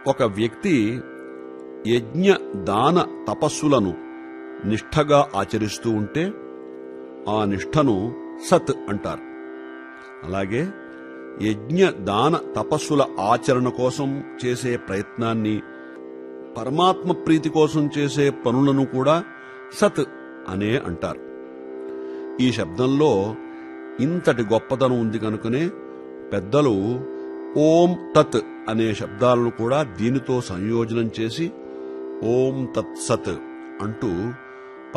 ఒక వ్యక్తి యజ్ఞ దాన తపస్సులను నిష్ఠగా ఆచరిస్తూ ఉంటే ఆ నిష్ఠను సత్ అంటారు అలాగే యజ్ఞ దాన తపస్సుల ఆచరణ కోసం చేసే ప్రయత్నాన్ని పరమాత్మ ప్రీతి కోసం చేసే పనులను కూడా సత్ అనే అంటారు ఈ శబ్దంలో ఇంతటి గొప్పతనం ఉంది కనుకనే పెద్దలు ఓం తత్ అనే శబ్దాలను కూడా దీనితో సంయోజనం చేసి ఓం తత్ సత్ అంటూ